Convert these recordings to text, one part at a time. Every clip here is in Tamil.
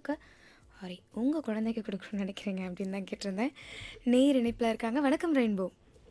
முழுக்க சாரி உங்கள் குழந்தைக்கு கொடுக்கணும்னு நினைக்கிறீங்க அப்படின்னு தான் கேட்டிருந்தேன் நேர் இணைப்பில் இருக்காங்க வணக்கம் ரெயின்போ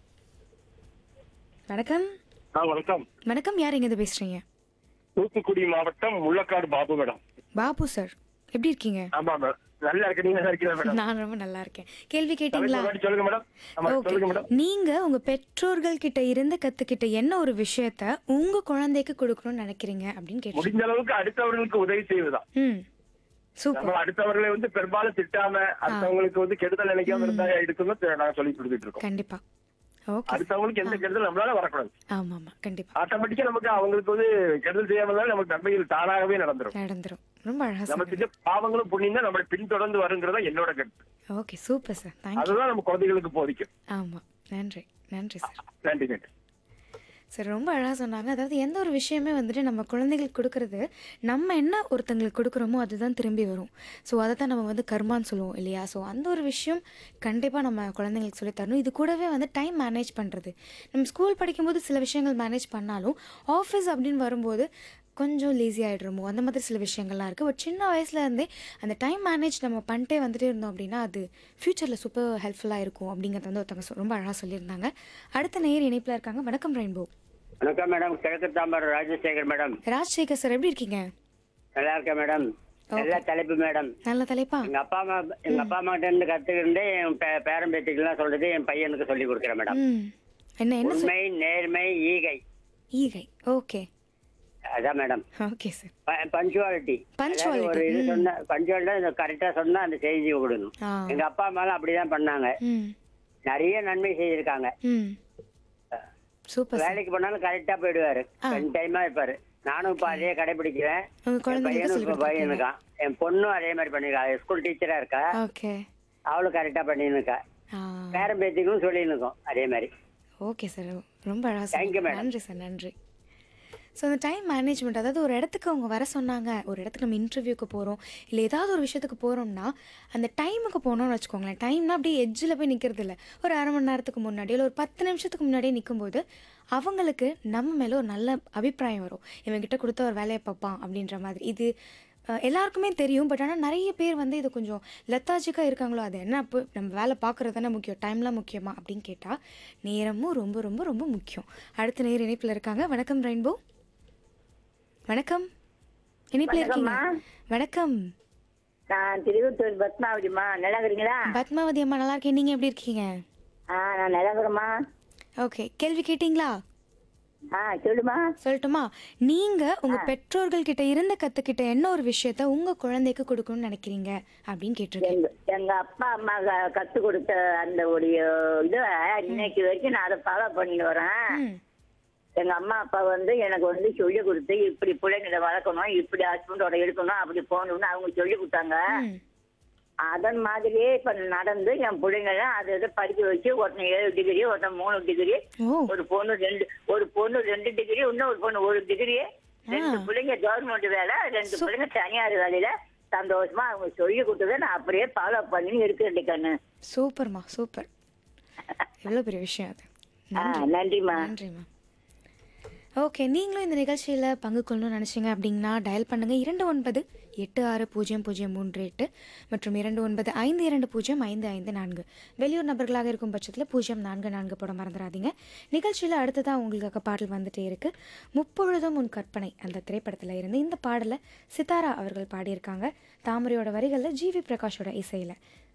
வணக்கம் ஆ வணக்கம் வணக்கம் யார் எங்கேருந்து பேசுகிறீங்க தூத்துக்குடி மாவட்டம் முள்ளக்காடு பாபு மேடம் பாபு சார் எப்படி இருக்கீங்க ஆமா மேடம் நல்லா இருக்கு நீங்க நல்லா இருக்கீங்களா மேடம் நான் ரொம்ப நல்லா இருக்கேன் கேள்வி தலைப்பு கேட்டிங்களா முன்னாடி சொல்லுங்க மேடம் ஆமா ஓகே சொல்லுங்க மேடம் நீங்க உங்க பெற்றோர்கள் கிட்ட இருந்து கத்துக்கிட்ட என்ன ஒரு விஷயத்த உங்க குழந்தைக்கு கொடுக்கணும்னு நினைக்கிறீங்க அப்படின்னு கேட்டேன் முடிஞ்ச அளவுக்கு அடுத்தவர்களுக்கு உதவி செய்வதுதான் ம் சூப்பர் நம்ம அடுத்தவர்களை வந்து பெரும்பாலும் திட்டாம அடுத்தவங்களுக்கு வந்து கெடுதல் நினைக்காம இருந்தா எடுக்கணும் நாங்க சொல்லி கொடுத்துட்டு இருக்கோம் கண்டிப்பா ஓகே அடுத்தவங்களுக்கு எந்த கெடுதல் நம்மளால வரக்கூடாது ஆமா ஆமா கண்டிப்பா ஆட்டோமேட்டிக்கா நமக்கு அவங்களுக்கு வந்து கெடுதல் செய்யாம இருந்தாலும் நமக்கு நன்மைகள் தானாகவே நடந்துரும் நடந்துரும் ரொம்ப அழகா நம்ம சொன்னீங்க செஞ்ச பாவங்களும் புண்ணியம் தான் நம்மளை பின்தொடர்ந்து வருங்கிறதா என்னோட கருத்து ஓகே சூப்பர் சார் தேங்க்யூ அதுதான் நம்ம குழந்தைகளுக்கு போதிக்கும் ஆமா நன்றி நன்றி சார் நன்றி நன்றி சார் ரொம்ப அழகாக சொன்னாங்க அதாவது எந்த ஒரு விஷயமே வந்துட்டு நம்ம குழந்தைகளுக்கு கொடுக்கறது நம்ம என்ன ஒருத்தங்களுக்கு கொடுக்குறோமோ அதுதான் திரும்பி வரும் ஸோ அதை தான் நம்ம வந்து கர்மான்னு சொல்லுவோம் இல்லையா ஸோ அந்த ஒரு விஷயம் கண்டிப்பாக நம்ம குழந்தைங்களுக்கு சொல்லி தரணும் இது கூடவே வந்து டைம் மேனேஜ் பண்ணுறது நம்ம ஸ்கூல் படிக்கும்போது சில விஷயங்கள் மேனேஜ் பண்ணாலும் ஆஃபீஸ் அப்படின்னு வரும்போது கொஞ்சம் லேசி ஆகிடுறோமோ அந்த மாதிரி சில விஷயங்கள்லாம் இருக்குது பட் சின்ன வயசுல இருந்தே அந்த டைம் மேனேஜ் நம்ம பண்ணிட்டே வந்துட்டே இருந்தோம் அப்படின்னா அது ஃப்யூச்சரில் சூப்பர் ஹெல்ப்ஃபுல்லாக இருக்கும் அப்படிங்கிறத வந்து ஒருத்தவங்க சொ- ரொம்ப அழகாக சொல்லியிருந்தாங்க அடுத்த நேர் இணைப்பில் இருக்காங்க வணக்கம் ரெயின்போ வணக்கம் மேடம் கிழக்கு தாம்பரம் ராஜசேகர் மேடம் ராஜசேகர் சார் எப்படி இருக்கீங்க நல்லா இருக்கேன் மேடம் நல்ல தலைப்பு மேடம் நல்ல தலைப்பா எங்க அப்பா அம்மா எங்க அப்பா அம்மா கிட்ட இருந்து கத்துக்கிட்டு என் பே- பேரன் பேத்திக்கெல்லாம் சொல்றது என் பையனுக்கு சொல்லி கொடுக்குறேன் மேடம் ம் என்ன என்ன சொல் உண்மை நேர்மை ஈகை ஈகை ஓகே அதான் madam okay sir punctuality Punctuality, ஒரு இது சொன்னா பஞ்சுவாலிட்டி கரெக்டா சொன்னா அந்த செய்தி விடணும் ஆ எங்க அப்பா அம்மாலாம் அப்படிதான் பண்ணாங்க ம் நிறைய நன்மை செய்திருக்காங்க ம் சூப்பர் சார் வேலைக்கு போனாலும் கரெக்டா போயிடுவாரு ரெண்டு டைமா இருப்பாரு நானும் இப்ப அதே கடைபிடிக்கிறேன் உங்க என் குழந்தைங்களுக்கு பையனும் சொல்லி இப்ப பையன் இருக்கான் என் பொண்ணும் அதே மாதிரி பண்ணிருக்கா ஸ்கூல் டீச்சரா இருக்கா ஓகே அவளும் கரெக்டா பண்ணின்னு இருக்கா ஆ பேரன் பேத்திக்கும் சொல்லின்னு இருக்கோம் அதே மாதிரி ஓகே சார் ரொம்ப அழகா Thank you, சொன்னீங்க. madam. நன்றி சார் நன்றி ஸோ அந்த டைம் மேனேஜ்மெண்ட் அதாவது ஒரு இடத்துக்கு அவங்க வர சொன்னாங்க ஒரு இடத்துக்கு நம்ம இன்டர்வியூக்கு போகிறோம் இல்லை ஏதாவது ஒரு விஷயத்துக்கு போகிறோம்னா அந்த டைமுக்கு போனோம்னு வச்சுக்கோங்களேன் டைம்னா அப்படியே எட்ஜில் போய் நிற்கிறது இல்லை ஒரு அரை மணி நேரத்துக்கு முன்னாடி இல்லை ஒரு பத்து நிமிஷத்துக்கு முன்னாடியே நிற்கும்போது அவங்களுக்கு நம்ம மேலே ஒரு நல்ல அபிப்பிராயம் வரும் இவன்கிட்ட கொடுத்த ஒரு வேலையை பார்ப்பான் அப்படின்ற மாதிரி இது அஹ், எல்லாருக்குமே தெரியும் பட் ஆனால் நிறைய பேர் வந்து இது கொஞ்சம் லெத்தாஜிக்காக இருக்காங்களோ அது என்ன அப்போ நம்ம வேலை பார்க்குறது தானே முக்கியம் டைம்லாம் முக்கியமா அப்படின்னு கேட்டால் நேரமும் ரொம்ப ரொம்ப ரொம்ப முக்கியம் அடுத்த நேர் இணைப்பில் இருக்காங்க வணக்கம் ரெயின்போ வணக்கம் இணைப்பில் இருக்கீங்க வணக்கம் நான் திருவத்தூர் பத்மாவதிம்மா நல்லா இருக்கிறீங்களா பத்மாவதி அம்மா நல்லா இருக்கேன் நீங்கள் எப்படி இருக்கீங்க ஆ நான் நல்லா இருக்கிறேம்மா ஓகே கேள்வி கேட்டிங்களா ஆ சொல்லுமா சொல்லட்டுமா நீங்க உங்க பெற்றோர்கள் கிட்ட இருந்து கத்துக்கிட்ட என்ன ஒரு விஷயத்த உங்க குழந்தைக்கு கொடுக்கணும்னு நினைக்கிறீங்க அப்படின்னு கேட்டிருக்கேன் எங்க எங்க அப்பா அம்மா க- கத்து கொடுத்த அந்த ஒரு இதை இன்னைக்கு வரைக்கும் நான் அதை ஃபாலோ பண்ணிட்டு வரேன் ம், எங்க அம்மா அப்பா வந்து எனக்கு வந்து சொல்லி கொடுத்து இப்படி பிள்ளைங்களை வளர்க்கணும் இப்படி ஹஸ்பண்டோட இருக்கணும் அப்படி போகணும்னு அவங்க சொல்லி கொடுத்தாங்க ம். அதன் மாதிரியே இப்ப நடந்து என் பிள்ளைங்கள அதை இதை படிக்க வச்சு ஒருத்தன் ஏழு டிகிரி ஒருத்தன் மூணு டிகிரி ஓ ஒரு பொண்ணு ரெண்டு ஒரு பொண்ணு ரெண்டு டிகிரி இன்னொரு பொண்ணு ஒரு டிகிரி ரெண்டு பிள்ளைங்க கவர்மெண்ட் வேலை ரெண்டு பிள்ளைங்க தனியார் வேலையில சந்தோஷமா அவங்க சொல்லி கொடுத்ததை நான் அப்படியே ஃபாலோ பண்ணி இருக்கிறேன் கண்ணு சூப்பர்மா சூப்பர் எவ்வளோ பெரிய விஷயம் அது ஆ, நன்றிம்மா நன்றிம்மா ஓகே நீங்களும் இந்த நிகழ்ச்சியில் பங்கு கொள்ளணும்னு நினச்சிங்க அப்படின்னா டயல் பண்ணுங்கள் இரண்டு ஒன்பது எட்டு ஆறு பூஜ்ஜியம் பூஜ்ஜியம் மூன்று எட்டு மற்றும் இரண்டு ஒன்பது ஐந்து இரண்டு பூஜ்ஜியம் ஐந்து ஐந்து நான்கு வெளியூர் நபர்களாக இருக்கும் பட்சத்தில் பூஜ்ஜியம் நான்கு நான்கு போட மறந்துடாதீங்க நிகழ்ச்சியில் அடுத்ததாக உங்களுக்காக பாடல் வந்துட்டே இருக்கு முப்பொழுதும் உன் கற்பனை அந்த திரைப்படத்தில் இருந்து இந்த பாடலை சித்தாரா அவர்கள் பாடியிருக்காங்க தாமரையோட வரிகளில் ஜிவி பிரகாஷோட இசையில்